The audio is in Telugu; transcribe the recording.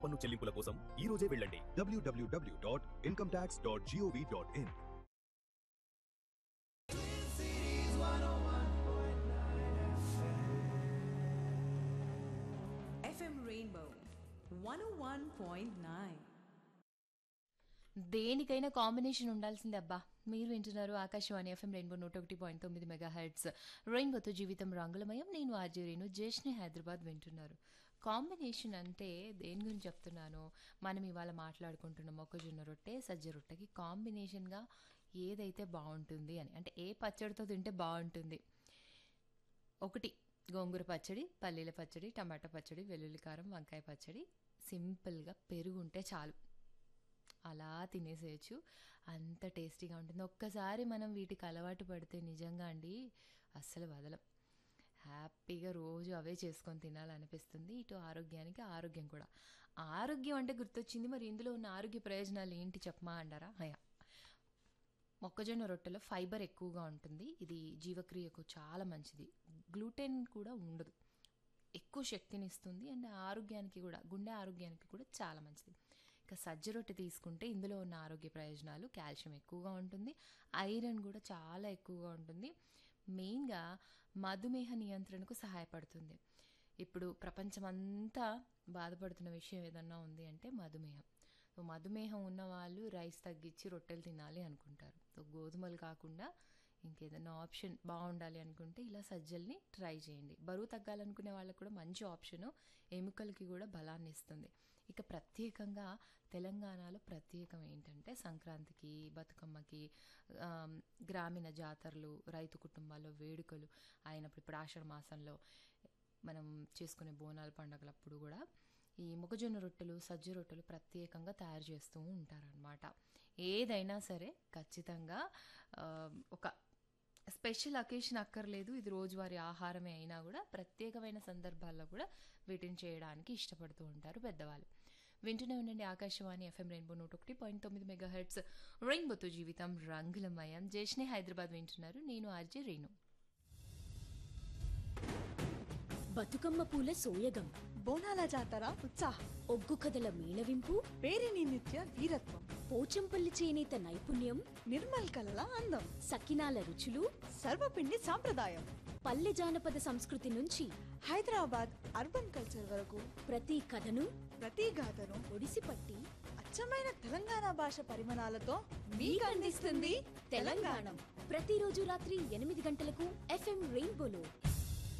పన్ను చెల్లింపుల కోసం ఈ రోజే వెళ్ళండి www.incometax.gov.in FM Rainbow 101.9. దేనికైనా కాంబినేషన్ ఉండాల్సిందే అబ్బా మీరు వింటున్నారు ఆకాశవాణి ఎఫ్ఎం రెయిన్బో నూట ఒకటి పాయింట్ తొమ్మిది మెగా హెడ్స్ రెయిన్బోతో జీవితం రంగులమయం నేను ఆర్జే రేణు జేష్ని హైదరాబాద్ వింటున్నారు కాంబినేషన్ అంటే దేని గురించి చెప్తున్నాను మనం ఇవాళ మాట్లాడుకుంటున్న మొక్కజొన్న రొట్టె సజ్జ రొట్టెకి కాంబినేషన్గా ఏదైతే బాగుంటుంది అని అంటే ఏ పచ్చడితో తింటే బాగుంటుంది ఒకటి గోంగూర పచ్చడి పల్లీల పచ్చడి టమాటా పచ్చడి వెల్లుల్లి కారం వంకాయ పచ్చడి సింపుల్గా పెరుగు ఉంటే చాలు అలా తినేసేయచ్చు అంత టేస్టీగా ఉంటుంది ఒక్కసారి మనం వీటికి అలవాటు పడితే నిజంగా అండి అస్సలు వదలం హ్యాపీగా రోజు అవే చేసుకొని తినాలనిపిస్తుంది ఇటు ఆరోగ్యానికి ఆరోగ్యం కూడా ఆరోగ్యం అంటే గుర్తొచ్చింది మరి ఇందులో ఉన్న ఆరోగ్య ప్రయోజనాలు ఏంటి చెప్పమా అంటారా హయా మొక్కజొన్న రొట్టెలో ఫైబర్ ఎక్కువగా ఉంటుంది ఇది జీవక్రియకు చాలా మంచిది గ్లూటెన్ కూడా ఉండదు ఎక్కువ శక్తిని ఇస్తుంది అండ్ ఆరోగ్యానికి కూడా గుండె ఆరోగ్యానికి కూడా చాలా మంచిది ఇక సజ్జ రొట్టె తీసుకుంటే ఇందులో ఉన్న ఆరోగ్య ప్రయోజనాలు కాల్షియం ఎక్కువగా ఉంటుంది ఐరన్ కూడా చాలా ఎక్కువగా ఉంటుంది మెయిన్గా మధుమేహ నియంత్రణకు సహాయపడుతుంది ఇప్పుడు ప్రపంచమంతా బాధపడుతున్న విషయం ఏదన్నా ఉంది అంటే మధుమేహం సో మధుమేహం ఉన్న వాళ్ళు రైస్ తగ్గించి రొట్టెలు తినాలి అనుకుంటారు సో గోధుమలు కాకుండా ఇంకేదైనా ఆప్షన్ బాగుండాలి అనుకుంటే ఇలా సజ్జల్ని ట్రై చేయండి బరువు తగ్గాలనుకునే వాళ్ళకి కూడా మంచి ఆప్షను ఎముకలకి కూడా బలాన్ని ఇస్తుంది ఇక ప్రత్యేకంగా తెలంగాణలో ప్రత్యేకం ఏంటంటే సంక్రాంతికి బతుకమ్మకి ఆమ్, గ్రామీణ జాతరలు రైతు కుటుంబాల్లో వేడుకలు అయినప్పుడు ఇప్పుడు ఆషాఢ మాసంలో మనం చేసుకునే బోనాల పండగలప్పుడు కూడా ఈ మొక్కజొన్న రొట్టెలు సజ్జ రొట్టెలు ప్రత్యేకంగా తయారు చేస్తూ ఉంటారనమాట ఏదైనా సరే ఖచ్చితంగా ఆ, ఒక స్పెషల్ అకేషన్ అక్కర్లేదు ఇది రోజువారీ ఆహారమే అయినా కూడా ప్రత్యేకమైన సందర్భాల్లో కూడా వీటిని చేయడానికి ఇష్టపడుతూ ఉంటారు పెద్దవాళ్ళు వింటూనే ఉండండి ఆకాశవాణి ఎఫ్ఎం రెయిన్బో నూట ఒకటి పాయింట్ తొమ్మిది మెగా హెడ్స్ రెయిన్బోతో జీవితం రంగులమయం జేష్నే హైదరాబాద్ వింటున్నారు నేను ఆర్జే రేణు బతుకమ్మ పూల సోయగం బోనాల జాతర ఉత్సాహం ఒగ్గు కథల మేళవింపు పేరిని నిత్య వీరత్వం పోచంపల్లి చేనేత నైపుణ్యం నిర్మల్ కలల అందం సకినాల రుచులు సర్వపిండి సాంప్రదాయం పల్లె జానపద సంస్కృతి నుంచి హైదరాబాద్ అర్బన్ కల్చర్ వరకు ప్రతి కథను ప్రతి గాథను ఒడిసిపట్టి అచ్చమైన తెలంగాణ భాష పరిమాణాలతో మీకు మీకు అందిస్తుంది అందిస్తుంది తెలంగాణ ప్రతిరోజు రాత్రి ఎనిమిది గంటలకు ఎఫ్ఎం రెయిన్బోలో